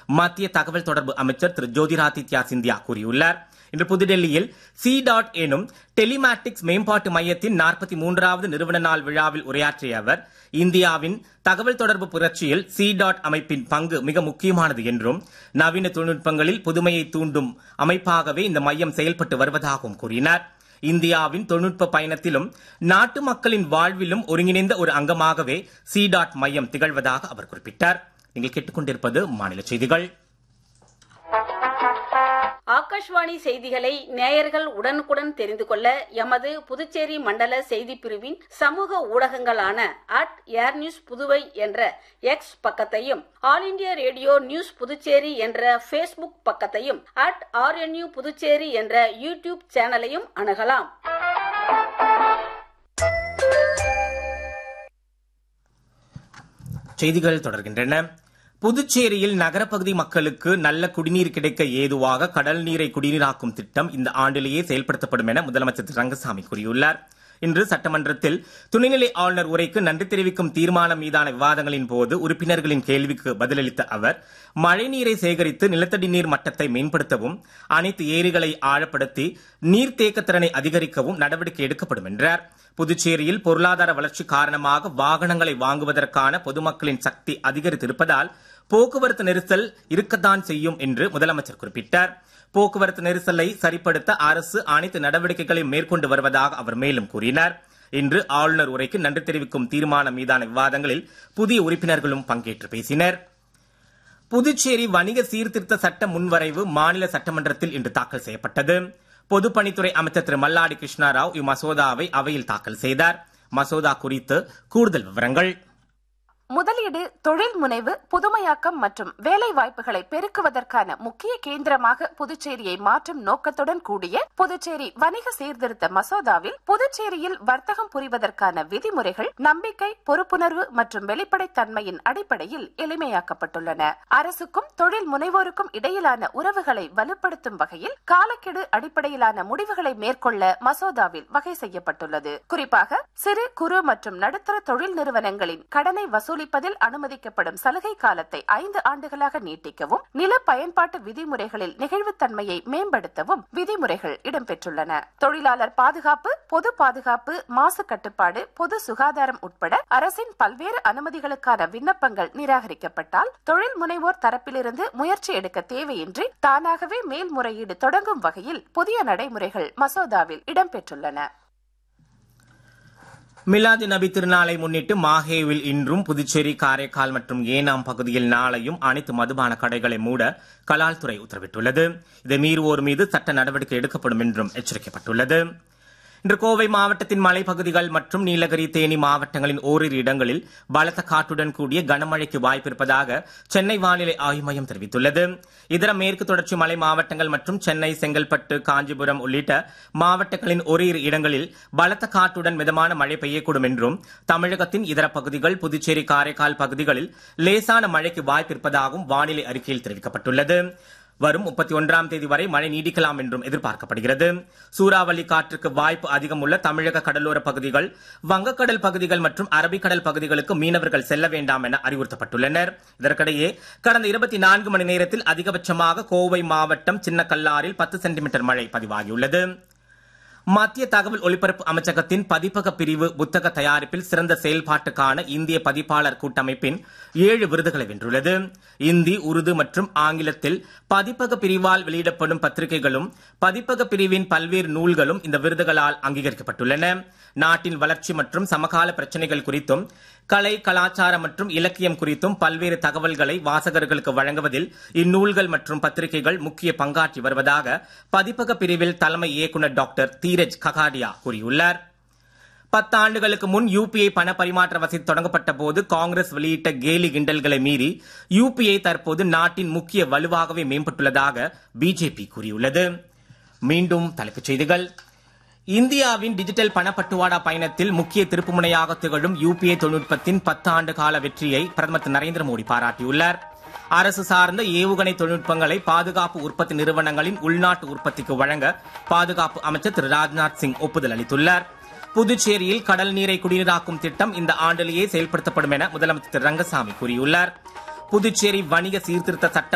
மத்திய தகவல் தொடர்பு அமைச்சர் திரு ஜோதிராதித்யா சிந்தியா கூறியுள்ளார் இன்று புதுடெல்லியில் சி டாட் எனும் டெலிமேட்டிக்ஸ் மேம்பாட்டு மையத்தின் நாற்பத்தி மூன்றாவது நிறுவன நாள் விழாவில் உரையாற்றிய அவர் இந்தியாவின் தகவல் தொடர்பு புரட்சியில் சி டாட் அமைப்பின் பங்கு மிக முக்கியமானது என்றும் நவீன தொழில்நுட்பங்களில் புதுமையை தூண்டும் அமைப்பாகவே இந்த மையம் செயல்பட்டு வருவதாகவும் கூறினார் இந்தியாவின் தொழில்நுட்ப பயணத்திலும் நாட்டு மக்களின் வாழ்விலும் ஒருங்கிணைந்த ஒரு அங்கமாகவே சி டாட் மையம் திகழ்வதாக அவர் குறிப்பிட்டார் நீங்கள் கேட்டுக்கொண்டிருப்பது மாநில செய்திகள் ஆகாஷ்வாணி செய்திகளை நேயர்கள் உடனுக்குடன் தெரிந்து கொள்ள எமது புதுச்சேரி மண்டல செய்தி பிரிவின் சமூக ஊடகங்களான அட் ஏர் நியூஸ் புதுவை என்ற எக்ஸ் பக்கத்தையும் All India Radio News Puducherry என்ற ஃபேஸ்புக் பக்கத்தையும் அட் ஆர்என்யூ புதுச்சேரி என்ற யூடியூப் சேனலையும் அணுகலாம் செய்திகள் தொடர்கின்றன புதுச்சேரியில் நகரப்பகுதி மக்களுக்கு நல்ல குடிநீர் கிடைக்க ஏதுவாக கடல் நீரை குடிநீராக்கும் திட்டம் இந்த ஆண்டிலேயே செயல்படுத்தப்படும் என முதலமைச்சர் திரு ரங்கசாமி கூறியுள்ளார் இன்று சட்டமன்றத்தில் துணைநிலை ஆளுநர் உரைக்கு நன்றி தெரிவிக்கும் தீர்மானம் மீதான விவாதங்களின் போது உறுப்பினர்களின் கேள்விக்கு பதிலளித்த அவர் மழைநீரை சேகரித்து நிலத்தடி நீர் மட்டத்தை மேம்படுத்தவும் அனைத்து ஏரிகளை ஆழப்படுத்தி நீர்த்தேக்க திறனை அதிகரிக்கவும் நடவடிக்கை எடுக்கப்படும் என்றார் புதுச்சேரியில் பொருளாதார வளர்ச்சி காரணமாக வாகனங்களை வாங்குவதற்கான பொதுமக்களின் சக்தி அதிகரித்திருப்பதால் போக்குவரத்து நெரிசல் இருக்கத்தான் செய்யும் என்று முதலமைச்சர் குறிப்பிட்டார் போக்குவரத்து நெரிசலை சரிப்படுத்த அரசு அனைத்து நடவடிக்கைகளையும் மேற்கொண்டு வருவதாக அவர் மேலும் கூறினார் இன்று ஆளுநர் உரைக்கு நன்றி தெரிவிக்கும் தீர்மானம் மீதான விவாதங்களில் புதிய உறுப்பினர்களும் பங்கேற்று பேசினர் புதுச்சேரி வணிக சீர்திருத்த சட்ட முன்வரைவு மாநில சட்டமன்றத்தில் இன்று தாக்கல் செய்யப்பட்டது பொதுப்பணித்துறை அமைச்சர் திரு மல்லாடி கிருஷ்ணாராவ் இம்மசோதாவை அவையில் தாக்கல் செய்தார் மசோதா குறித்து கூடுதல் விவரங்கள் முதலீடு தொழில் முனைவு புதுமையாக்கம் மற்றும் வேலை வாய்ப்புகளை பெருக்குவதற்கான முக்கிய கேந்திரமாக புதுச்சேரியை மாற்றும் நோக்கத்துடன் கூடிய புதுச்சேரி வணிக சீர்திருத்த மசோதாவில் புதுச்சேரியில் வர்த்தகம் புரிவதற்கான விதிமுறைகள் நம்பிக்கை பொறுப்புணர்வு மற்றும் வெளிப்படைத்தன்மையின் அடிப்படையில் எளிமையாக்கப்பட்டுள்ளன அரசுக்கும் தொழில் முனைவோருக்கும் இடையிலான உறவுகளை வலுப்படுத்தும் வகையில் காலக்கெடு அடிப்படையிலான முடிவுகளை மேற்கொள்ள மசோதாவில் வகை செய்யப்பட்டுள்ளது குறிப்பாக சிறு குறு மற்றும் நடுத்தர தொழில் நிறுவனங்களின் கடனை வசூல் வசூலிப்பதில் அனுமதிக்கப்படும் சலுகை காலத்தை ஐந்து ஆண்டுகளாக நீட்டிக்கவும் நில பயன்பாட்டு விதிமுறைகளில் நெகிழ்வுத்தன்மையை மேம்படுத்தவும் விதிமுறைகள் இடம்பெற்றுள்ளன தொழிலாளர் பாதுகாப்பு பொது பாதுகாப்பு மாசு கட்டுப்பாடு பொது சுகாதாரம் உட்பட அரசின் பல்வேறு அனுமதிகளுக்கான விண்ணப்பங்கள் நிராகரிக்கப்பட்டால் தொழில் முனைவோர் தரப்பிலிருந்து முயற்சி எடுக்க தேவையின்றி தானாகவே மேல்முறையீடு தொடங்கும் வகையில் புதிய நடைமுறைகள் மசோதாவில் இடம்பெற்றுள்ளன மிலாது நபி திருநாளை முன்னிட்டு மாஹேவில் இன்றும் புதுச்சேரி காரைக்கால் மற்றும் ஏனாம் பகுதியில் நாளையும் அனைத்து மதுபான கடைகளை மூட கலால்துறை உத்தரவிட்டுள்ளது இதை மீறுவோர் மீது சட்ட நடவடிக்கை எடுக்கப்படும் என்றும் எச்சரிக்கப்பட்டுள்ளது இன்று கோவை மாவட்டத்தின் மலைப்பகுதிகள் மற்றும் நீலகிரி தேனி மாவட்டங்களின் ஓரிரு இடங்களில் பலத்த காற்றுடன் கூடிய கனமழைக்கு வாய்ப்பிருப்பதாக சென்னை வானிலை ஆய்வு மையம் தெரிவித்துள்ளது இதர மேற்கு தொடர்ச்சி மலை மாவட்டங்கள் மற்றும் சென்னை செங்கல்பட்டு காஞ்சிபுரம் உள்ளிட்ட மாவட்டங்களின் ஓரிரு இடங்களில் பலத்த காற்றுடன் மிதமான மழை பெய்யக்கூடும் என்றும் தமிழகத்தின் இதர பகுதிகள் புதுச்சேரி காரைக்கால் பகுதிகளில் லேசான மழைக்கு வாய்ப்பிருப்பதாகவும் வானிலை அறிக்கையில் தெரிவிக்கப்பட்டுள்ளது வரும் முப்பத்தி ஒன்றாம் தேதி வரை மழை நீடிக்கலாம் என்றும் எதிர்பார்க்கப்படுகிறது சூறாவளி காற்றுக்கு வாய்ப்பு அதிகம் உள்ள தமிழக கடலோர பகுதிகள் வங்கக்கடல் பகுதிகள் மற்றும் அரபிக்கடல் பகுதிகளுக்கு மீனவர்கள் செல்ல வேண்டாம் என அறிவுறுத்தப்பட்டுள்ளனர் இதற்கிடையே கடந்த இருபத்தி நான்கு மணி நேரத்தில் அதிகபட்சமாக கோவை மாவட்டம் சின்னக்கல்லாரில் பத்து சென்டிமீட்டர் மழை பதிவாகியுள்ளது மத்திய தகவல் ஒலிபரப்பு அமைச்சகத்தின் பதிப்பக பிரிவு புத்தக தயாரிப்பில் சிறந்த செயல்பாட்டுக்கான இந்திய பதிப்பாளர் கூட்டமைப்பின் ஏழு விருதுகளை வென்றுள்ளது இந்தி உருது மற்றும் ஆங்கிலத்தில் பதிப்பக பிரிவால் வெளியிடப்படும் பத்திரிகைகளும் பதிப்பக பிரிவின் பல்வேறு நூல்களும் இந்த விருதுகளால் அங்கீகரிக்கப்பட்டுள்ளன நாட்டின் வளர்ச்சி மற்றும் சமகால பிரச்சனைகள் குறித்தும் கலை கலாச்சாரம் மற்றும் இலக்கியம் குறித்தும் பல்வேறு தகவல்களை வாசகர்களுக்கு வழங்குவதில் இந்நூல்கள் மற்றும் பத்திரிகைகள் முக்கிய பங்காற்றி வருவதாக பதிப்பக பிரிவில் தலைமை இயக்குநர் டாக்டர் தீரஜ் ககாடியா கூறியுள்ளார் பத்தாண்டுகளுக்கு முன் யுபிஐ பண பரிமாற்ற வசதி தொடங்கப்பட்ட போது காங்கிரஸ் வெளியிட்ட கேலி கிண்டல்களை மீறி யுபிஐ தற்போது நாட்டின் முக்கிய வலுவாகவே மேம்பட்டுள்ளதாக பிஜேபி கூறியுள்ளது மீண்டும் தலைப்புச் செய்திகள் இந்தியாவின் டிஜிட்டல் பணப்பட்டுவாடா பயணத்தில் முக்கிய திருப்புமுனையாக திகழும் யுபிஐ தொழில்நுட்பத்தின் பத்து ஆண்டு கால வெற்றியை பிரதமர் திரு நரேந்திர மோடி பாராட்டியுள்ளார் அரசு சார்ந்த ஏவுகணை தொழில்நுட்பங்களை பாதுகாப்பு உற்பத்தி நிறுவனங்களின் உள்நாட்டு உற்பத்திக்கு வழங்க பாதுகாப்பு அமைச்சர் திரு ராஜ்நாத் சிங் ஒப்புதல் அளித்துள்ளார் புதுச்சேரியில் கடல் நீரை குடிநீராக்கும் திட்டம் இந்த ஆண்டிலேயே செயல்படுத்தப்படும் என முதலமைச்சர் திரு ரங்கசாமி கூறியுள்ளார் புதுச்சேரி வணிக சீர்திருத்த சட்ட